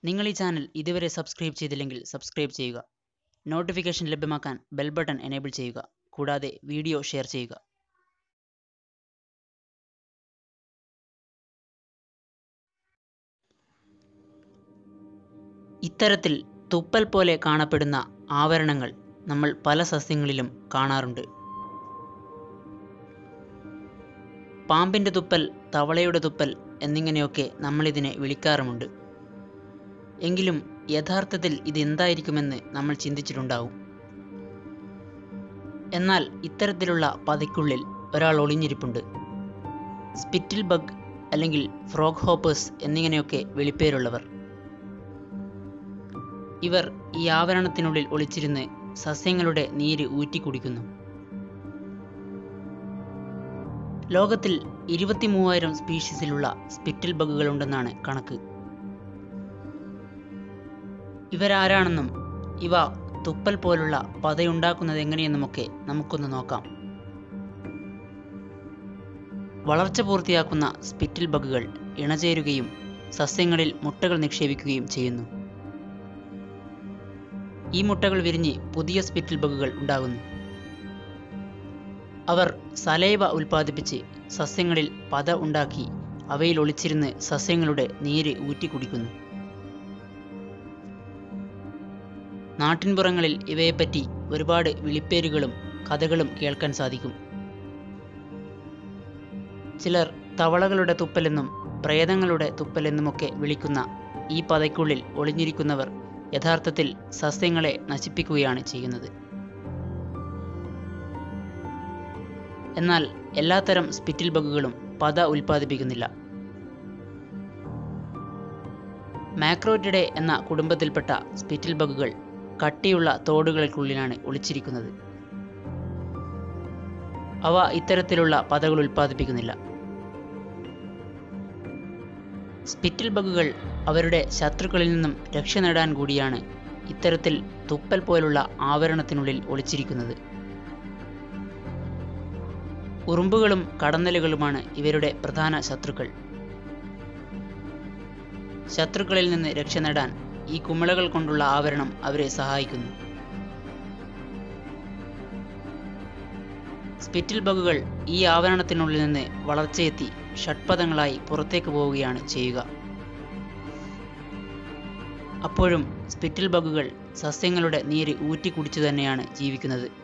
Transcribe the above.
നിങ്ങൾ ഈ ചാനൽ ഇതുവരെ സബ്സ്ക്രൈബ് ചെയ്തില്ലെങ്കിൽ സബ്സ്ക്രൈബ് ചെയ്യുക നോട്ടിഫിക്കേഷൻ ലഭ്യമാക്കാൻ ബെൽ ബട്ടൺ എനേബിൾ ചെയ്യുക കൂടാതെ വീഡിയോ ഷെയർ ചെയ്യുക ഇത്തരത്തിൽ തുപ്പൽ പോലെ കാണപ്പെടുന്ന ആവരണങ്ങൾ നമ്മൾ പല സസ്യങ്ങളിലും കാണാറുണ്ട് പാമ്പിൻ്റെ തുപ്പൽ തവളയുടെ തുപ്പൽ എന്നിങ്ങനെയൊക്കെ നമ്മളിതിനെ വിളിക്കാറുമുണ്ട് എങ്കിലും യഥാർത്ഥത്തിൽ ഇത് എന്തായിരിക്കുമെന്ന് നമ്മൾ ചിന്തിച്ചിട്ടുണ്ടാവും എന്നാൽ ഇത്തരത്തിലുള്ള പതയ്ക്കുള്ളിൽ ഒരാൾ ഒളിഞ്ഞിരിപ്പുണ്ട് സ്പിറ്റിൽ ബഗ് അല്ലെങ്കിൽ ഫ്രോഗ് ഹോപ്പേഴ്സ് എന്നിങ്ങനെയൊക്കെ വെളിപ്പേരുള്ളവർ ഇവർ ഈ ആവരണത്തിനുള്ളിൽ ഒളിച്ചിരുന്ന് സസ്യങ്ങളുടെ നീര് ഊറ്റിക്കുടിക്കുന്നു ലോകത്തിൽ ഇരുപത്തി മൂവായിരം സ്പീഷീസിലുള്ള സ്പിറ്റിൽ ബഗുകളുണ്ടെന്നാണ് കണക്ക് ഇവരാരാണെന്നും ഇവ തുപ്പൽ പോലുള്ള പതയുണ്ടാക്കുന്നത് എങ്ങനെയെന്നുമൊക്കെ നമുക്കൊന്ന് നോക്കാം വളർച്ച പൂർത്തിയാക്കുന്ന സ്പിറ്റിൽ ബഗുകൾ ഇണചേരുകയും സസ്യങ്ങളിൽ മുട്ടകൾ നിക്ഷേപിക്കുകയും ചെയ്യുന്നു ഈ മുട്ടകൾ വിരിഞ്ഞ് പുതിയ സ്പിറ്റിൽ ബഗുകൾ ഉണ്ടാകുന്നു അവർ സലൈവ ഉൽപ്പാദിപ്പിച്ച് സസ്യങ്ങളിൽ പത ഉണ്ടാക്കി അവയിൽ ഒളിച്ചിരുന്ന് സസ്യങ്ങളുടെ നീര് ഊറ്റിക്കുടിക്കുന്നു നാട്ടിൻപുറങ്ങളിൽ ഇവയെപ്പറ്റി ഒരുപാട് വിളിപ്പേരുകളും കഥകളും കേൾക്കാൻ സാധിക്കും ചിലർ തവളകളുടെ തുപ്പലെന്നും പ്രേതങ്ങളുടെ തുപ്പലെന്നുമൊക്കെ വിളിക്കുന്ന ഈ പതയ്ക്കുള്ളിൽ ഒളിഞ്ഞിരിക്കുന്നവർ യഥാർത്ഥത്തിൽ സസ്യങ്ങളെ നശിപ്പിക്കുകയാണ് ചെയ്യുന്നത് എന്നാൽ എല്ലാത്തരം സ്പിറ്റിൽ ബഗുകളും പത ഉൽപ്പാദിപ്പിക്കുന്നില്ല മാക്രോറ്റിഡെ എന്ന കുടുംബത്തിൽപ്പെട്ട സ്പിറ്റിൽ ബഗുകൾ കട്ടിയുള്ള തോടുകൾക്കുള്ളിലാണ് ഒളിച്ചിരിക്കുന്നത് അവ ഇത്തരത്തിലുള്ള പതകൾ ഉൽപ്പാദിപ്പിക്കുന്നില്ല സ്പിറ്റിൽ ബഗുകൾ അവരുടെ ശത്രുക്കളിൽ നിന്നും രക്ഷ നേടാൻ കൂടിയാണ് ഇത്തരത്തിൽ തുപ്പൽ പോലുള്ള ആവരണത്തിനുള്ളിൽ ഒളിച്ചിരിക്കുന്നത് ഉറുമ്പുകളും കടന്നലുകളുമാണ് ഇവരുടെ പ്രധാന ശത്രുക്കൾ ശത്രുക്കളിൽ നിന്ന് രക്ഷ നേടാൻ ഈ കുമിളകൾ കൊണ്ടുള്ള ആവരണം അവരെ സഹായിക്കുന്നു സ്പിറ്റിൽ ബഗുകൾ ഈ ആവരണത്തിനുള്ളിൽ നിന്ന് വളർച്ചയെത്തി ഷഡ്പദങ്ങളായി പുറത്തേക്ക് പോവുകയാണ് ചെയ്യുക അപ്പോഴും സ്പിറ്റിൽ ബഗുകൾ സസ്യങ്ങളുടെ നീര് ഊറ്റി കുടിച്ചു തന്നെയാണ് ജീവിക്കുന്നത്